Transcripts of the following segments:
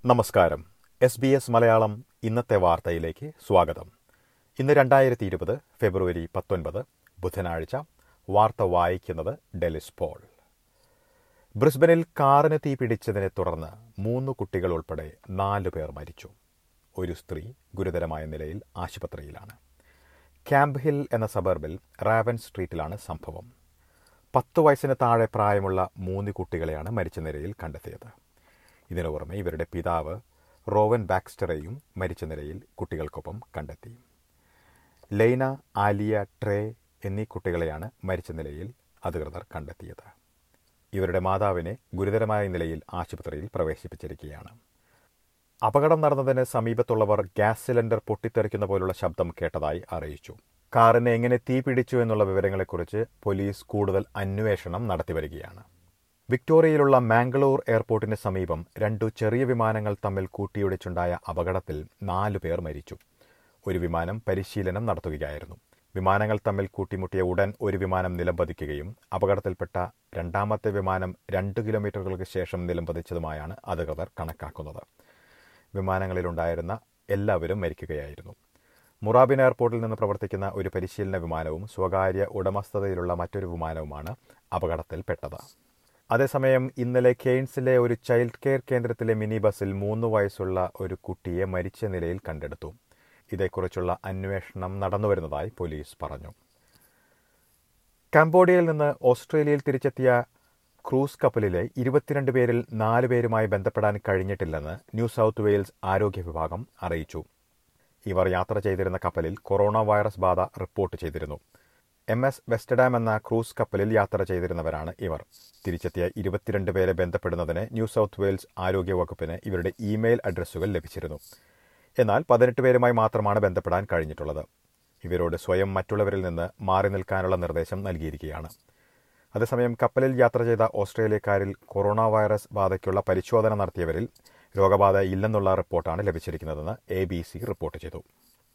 നമസ്കാരം S B S Malayalam ഇന്നത്തെ വാർത്തയിലേക്ക് സ്വാഗതം ഇന്ന് രണ്ടായിരത്തി ഇരുപത് ഫെബ്രുവരി പത്തൊൻപത് ബുധനാഴ്ച വാർത്ത വായിക്കുന്നത് ഡെലിസ് പോൾ ബ്രിസ്ബനിൽ കാറിന് തീ പിടിച്ചതിനെ തുടർന്ന് മൂന്ന് കുട്ടികൾ ഉൾപ്പെടെ നാല് പേർ മരിച്ചു ഒരു സ്ത്രീ ഗുരുതരമായ നിലയിൽ ആശുപത്രിയിലാണ് ക്യാമ്പ് ഹിൽ എന്ന സബർബിൽ റാവൻ സ്ട്രീറ്റിലാണ് സംഭവം പത്ത് വയസ്സിന് താഴെ പ്രായമുള്ള മൂന്ന് കുട്ടികളെയാണ് മരിച്ച നിലയിൽ കണ്ടെത്തിയത് ഇതിനു പുറമെ ഇവരുടെ പിതാവ് റോവൻ ബാക്സ്റ്ററെയും മരിച്ച നിലയിൽ കുട്ടികൾക്കൊപ്പം കണ്ടെത്തി ലൈന ആലിയ ട്രേ എന്നീ കുട്ടികളെയാണ് മരിച്ച നിലയിൽ അധികൃതർ കണ്ടെത്തിയത് ഇവരുടെ മാതാവിനെ ഗുരുതരമായ നിലയിൽ ആശുപത്രിയിൽ പ്രവേശിപ്പിച്ചിരിക്കുകയാണ് അപകടം നടന്നതിന് സമീപത്തുള്ളവർ ഗ്യാസ് സിലിണ്ടർ പൊട്ടിത്തെറിക്കുന്ന പോലുള്ള ശബ്ദം കേട്ടതായി അറിയിച്ചു കാറിന് എങ്ങനെ തീ പിടിച്ചു എന്നുള്ള വിവരങ്ങളെക്കുറിച്ച് പോലീസ് കൂടുതൽ അന്വേഷണം നടത്തിവരികയാണ് വിക്ടോറിയയിലുള്ള മാംഗ്ലൂർ എയർപോർട്ടിന് സമീപം രണ്ടു ചെറിയ വിമാനങ്ങൾ തമ്മിൽ കൂട്ടിയിടിച്ചുണ്ടായ അപകടത്തിൽ നാലു പേർ മരിച്ചു ഒരു വിമാനം പരിശീലനം നടത്തുകയായിരുന്നു വിമാനങ്ങൾ തമ്മിൽ കൂട്ടിമുട്ടിയ ഉടൻ ഒരു വിമാനം നിലംപതിക്കുകയും അപകടത്തിൽപ്പെട്ട രണ്ടാമത്തെ വിമാനം രണ്ട് കിലോമീറ്ററുകൾക്ക് ശേഷം നിലംപതിച്ചതുമായാണ് അധികൃതർ കണക്കാക്കുന്നത് വിമാനങ്ങളിലുണ്ടായിരുന്ന എല്ലാവരും മരിക്കുകയായിരുന്നു മുറാബിൻ എയർപോർട്ടിൽ നിന്ന് പ്രവർത്തിക്കുന്ന ഒരു പരിശീലന വിമാനവും സ്വകാര്യ ഉടമസ്ഥതയിലുള്ള മറ്റൊരു വിമാനവുമാണ് അപകടത്തിൽപ്പെട്ടത് അതേസമയം ഇന്നലെ കെയ്ൻസിലെ ഒരു ചൈൽഡ് കെയർ കേന്ദ്രത്തിലെ മിനി ബസ്സിൽ മൂന്ന് വയസ്സുള്ള ഒരു കുട്ടിയെ മരിച്ച നിലയിൽ കണ്ടെടുത്തു ഇതേക്കുറിച്ചുള്ള അന്വേഷണം നടന്നുവരുന്നതായി പോലീസ് പറഞ്ഞു കംബോഡിയയിൽ നിന്ന് ഓസ്ട്രേലിയയിൽ തിരിച്ചെത്തിയ ക്രൂസ് കപ്പലിലെ ഇരുപത്തിരണ്ട് പേരിൽ നാല് പേരുമായി ബന്ധപ്പെടാൻ കഴിഞ്ഞിട്ടില്ലെന്ന് ന്യൂ സൗത്ത് വെയിൽസ് ആരോഗ്യ വിഭാഗം അറിയിച്ചു ഇവർ യാത്ര ചെയ്തിരുന്ന കപ്പലിൽ കൊറോണ വൈറസ് ബാധ റിപ്പോർട്ട് ചെയ്തിരുന്നു എം എസ് വെസ്റ്റഡാം എന്ന ക്രൂസ് കപ്പലിൽ യാത്ര ചെയ്തിരുന്നവരാണ് ഇവർ തിരിച്ചെത്തിയ ഇരുപത്തിരണ്ട് പേരെ ബന്ധപ്പെടുന്നതിന് ന്യൂ സൗത്ത് വെയിൽസ് ആരോഗ്യ വകുപ്പിന് ഇവരുടെ ഇമെയിൽ അഡ്രസ്സുകൾ ലഭിച്ചിരുന്നു എന്നാൽ പതിനെട്ട് പേരുമായി മാത്രമാണ് ബന്ധപ്പെടാൻ കഴിഞ്ഞിട്ടുള്ളത് ഇവരോട് സ്വയം മറ്റുള്ളവരിൽ നിന്ന് മാറി നിൽക്കാനുള്ള നിർദ്ദേശം നൽകിയിരിക്കുകയാണ് അതേസമയം കപ്പലിൽ യാത്ര ചെയ്ത ഓസ്ട്രേലിയക്കാരിൽ കൊറോണ വൈറസ് ബാധയ്ക്കുള്ള പരിശോധന നടത്തിയവരിൽ രോഗബാധ ഇല്ലെന്നുള്ള റിപ്പോർട്ടാണ് ലഭിച്ചിരിക്കുന്നതെന്ന് എ ബി സി റിപ്പോർട്ട് ചെയ്തു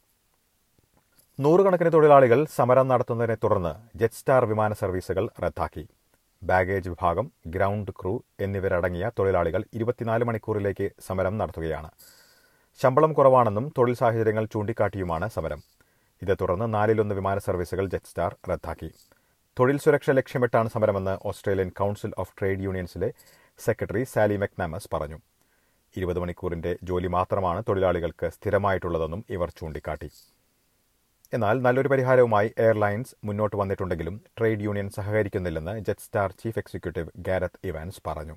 നൂറുകണക്കിന് തൊഴിലാളികൾ സമരം നടത്തുന്നതിനെ തുടർന്ന് ജെറ്റ് സ്റ്റാർ വിമാന സർവീസുകൾ റദ്ദാക്കി ബാഗേജ് വിഭാഗം ഗ്രൗണ്ട് ക്രൂ എന്നിവരടങ്ങിയ തൊഴിലാളികൾ ഇരുപത്തിനാല് മണിക്കൂറിലേക്ക് സമരം നടത്തുകയാണ് ശമ്പളം കുറവാണെന്നും തൊഴിൽ സാഹചര്യങ്ങൾ ചൂണ്ടിക്കാട്ടിയുമാണ് സമരം ഇതേ തുടർന്ന് നാലിലൊന്ന് വിമാന സർവീസുകൾ ജെറ്റ് സ്റ്റാർ റദ്ദാക്കി തൊഴിൽ സുരക്ഷ ലക്ഷ്യമിട്ടാണ് സമരമെന്ന് ഓസ്ട്രേലിയൻ കൌൺസിൽ ഓഫ് ട്രേഡ് യൂണിയൻസിലെ സെക്രട്ടറി സാലി മെക്നാമസ് പറഞ്ഞു ഇരുപത് മണിക്കൂറിന്റെ ജോലി മാത്രമാണ് തൊഴിലാളികൾക്ക് സ്ഥിരമായിട്ടുള്ളതെന്നും ഇവർ ചൂണ്ടിക്കാട്ടി എന്നാൽ നല്ലൊരു പരിഹാരവുമായി എയർലൈൻസ് മുന്നോട്ട് വന്നിട്ടുണ്ടെങ്കിലും ട്രേഡ് യൂണിയൻ സഹകരിക്കുന്നില്ലെന്ന് Jetstar chief executive Gareth Evans പറഞ്ഞു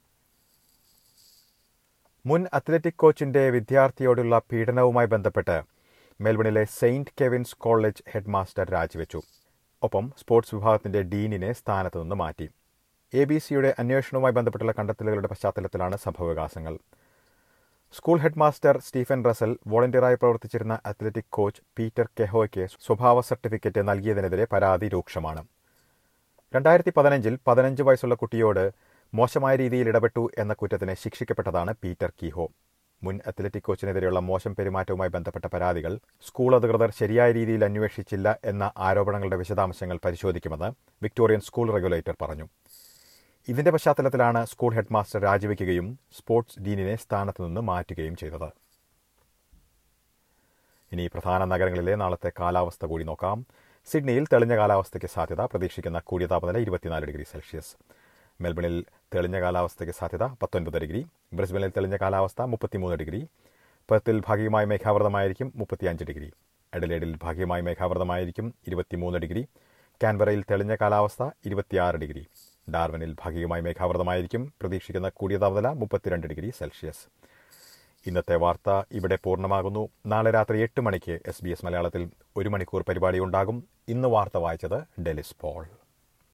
മുൻ അത്ലറ്റിക് കോച്ചിന്റെ വിദ്യാർത്ഥിയോടുള്ള പീഡനവുമായി ബന്ധപ്പെട്ട് മെൽബണിലെ Saint Kevin's college headmaster രാജിവെച്ചു ഒപ്പം സ്പോർട്സ് വിഭാഗത്തിന്റെ ഡീനിനെ സ്ഥാനത്ത് നിന്ന് മാറ്റി എ ബി സിയുടെ അന്വേഷണവുമായി ബന്ധപ്പെട്ടുള്ള കണ്ടെത്തലുകളുടെ പശ്ചാത്തലത്തിലാണ് സംഭവവികാസങ്ങൾ school headmaster Stephen Russell വോളണ്ടിയറായി പ്രവർത്തിച്ചിരുന്ന അത്ലറ്റിക് കോച്ച് പീറ്റർ കെഹോയ്ക്ക് സ്വഭാവ സർട്ടിഫിക്കറ്റ് നൽകിയതിനെതിരെ പരാതി രൂക്ഷമാണ് രണ്ടായിരത്തി പതിനഞ്ചിൽ പതിനഞ്ച് വയസ്സുള്ള കുട്ടിയോട് മോശമായ രീതിയിൽ ഇടപെട്ടു എന്ന കുറ്റത്തിന് ശിക്ഷിക്കപ്പെട്ടതാണ് പീറ്റർ കീഹോ മുൻ അത്ലറ്റിക് കോച്ചിനെതിരെയുള്ള മോശം പെരുമാറ്റവുമായി ബന്ധപ്പെട്ട പരാതികൾ സ്കൂൾ അധികൃതർ ശരിയായ രീതിയിൽ അന്വേഷിച്ചില്ല എന്ന ആരോപണങ്ങളുടെ വിശദാംശങ്ങൾ പരിശോധിക്കുമെന്ന് വിക്ടോറിയൻ സ്കൂൾ റെഗുലേറ്റർ പറഞ്ഞു ഇതിന്റെ പശ്ചാത്തലത്തിലാണ് സ്കൂൾ ഹെഡ് മാസ്റ്റർ രാജിവെക്കുകയും സ്പോർട്സ് ഡീനിനെ സ്ഥാനത്ത് നിന്ന് മാറ്റുകയും ചെയ്തത് ഇനി പ്രധാന നഗരങ്ങളിലെ നാളത്തെ കാലാവസ്ഥ കൂടി നോക്കാം സിഡ്നിയിൽ തെളിഞ്ഞ കാലാവസ്ഥയ്ക്ക് സാധ്യത പ്രതീക്ഷിക്കുന്ന കൂടിയ താപനില ഇരുപത്തിനാല് ഡിഗ്രി സെൽഷ്യസ് മെൽബണിൽ തെളിഞ്ഞ കാലാവസ്ഥയ്ക്ക് സാധ്യത പത്തൊൻപത് ഡിഗ്രി ബ്രിസ്ബനിൽ തെളിഞ്ഞ കാലാവസ്ഥ മുപ്പത്തിമൂന്ന് ഡിഗ്രി പെർത്തിൽ ഭാഗികമായി മേഘാവൃതമായിരിക്കും മുപ്പത്തിയഞ്ച് ഡിഗ്രി എഡലേഡിൽ ഭാഗികമായി മേഘാവൃതമായിരിക്കും ഇരുപത്തിമൂന്ന് ഡിഗ്രി കാൻബറയിൽ തെളിഞ്ഞ കാലാവസ്ഥ ഇരുപത്തിയാറ് ഡിഗ്രി ഡാർവനിൽ ഭാഗികമായി മേഘാവൃതമായിരിക്കും പ്രതീക്ഷിക്കുന്ന കൂടിയ താപനില മുപ്പത്തിരണ്ട് ഡിഗ്രി സെൽഷ്യസ് ഇന്നത്തെ വാർത്ത ഇവിടെ പൂർണ്ണമാകുന്നു നാളെ രാത്രി എട്ട് മണിക്ക് എസ് ബി എസ് മലയാളത്തിൽ ഒരു മണിക്കൂർ പരിപാടി ഉണ്ടാകും ഇന്ന് വാർത്ത വായിച്ചത് ഡെലിസ് പോൾ